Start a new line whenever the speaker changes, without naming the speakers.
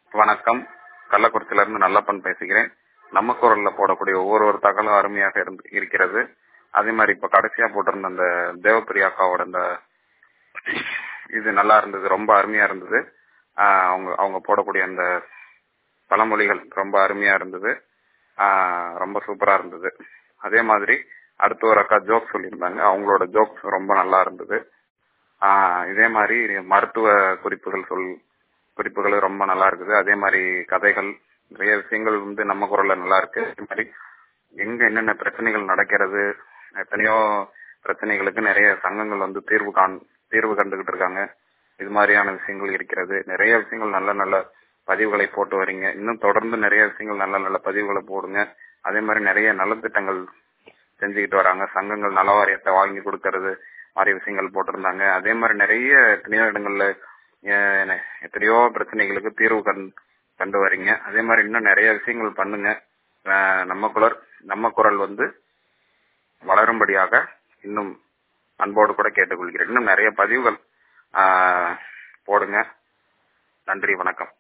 வணக்கம் கள்ளக்குறிச்சியில இருந்து நல்லப்பன் பேசுகிறேன் நம்ம குரல்ல போடக்கூடிய ஒவ்வொரு ஒரு தகவலும் அருமையாக இருந்து இருக்கிறது அதே மாதிரி இப்ப கடைசியா போட்டிருந்த அந்த தேவப்பிரியா அக்காவோட அந்த இது நல்லா இருந்தது ரொம்ப அருமையா இருந்தது ஆஹ் அவங்க அவங்க போடக்கூடிய அந்த பழமொழிகள் ரொம்ப அருமையா இருந்தது ஆஹ் ரொம்ப சூப்பரா இருந்தது அதே மாதிரி அடுத்த ஒரு அக்கா ஜோக் சொல்லியிருந்தாங்க அவங்களோட ஜோக்ஸ் ரொம்ப நல்லா இருந்தது ஆஹ் இதே மாதிரி மருத்துவ குறிப்புகள் சொல் குறிப்புகள் ரொம்ப நல்லா இருக்குது அதே மாதிரி கதைகள் நிறைய விஷயங்கள் வந்து நம்ம குரல்ல நல்லா இருக்கு அதே மாதிரி எங்க என்னென்ன பிரச்சனைகள் நடக்கிறது எத்தனையோ பிரச்சனைகளுக்கு நிறைய சங்கங்கள் வந்து தீர்வு காண் தீர்வு கண்டுகிட்டு இருக்காங்க இது மாதிரியான விஷயங்கள் இருக்கிறது நிறைய விஷயங்கள் நல்ல நல்ல பதிவுகளை போட்டு வரீங்க இன்னும் தொடர்ந்து நிறைய விஷயங்கள் நல்ல நல்ல பதிவுகளை போடுங்க அதே மாதிரி நிறைய நலத்திட்டங்கள் செஞ்சுக்கிட்டு வராங்க சங்கங்கள் நல வாரியத்தை வாங்கி கொடுக்கறது மாதிரி விஷயங்கள் போட்டிருந்தாங்க அதே மாதிரி நிறைய எத்தனையோ இடங்கள்ல அஹ், எத்தனையோ பிரச்சனைகளுக்கு தீர்வு கண் கண்டு வரீங்க அதே மாதிரி இன்னும் நிறைய விஷயங்கள் பண்ணுங்க அஹ், நம்ம குரல் நம்ம குரல் வந்து வளரும்படியாக இன்னும் அன்போடு கூட கேட்டுக்கொள்கிறேன் இன்னும் நிறைய பதிவுகள் ஆஹ், போடுங்க நன்றி வணக்கம்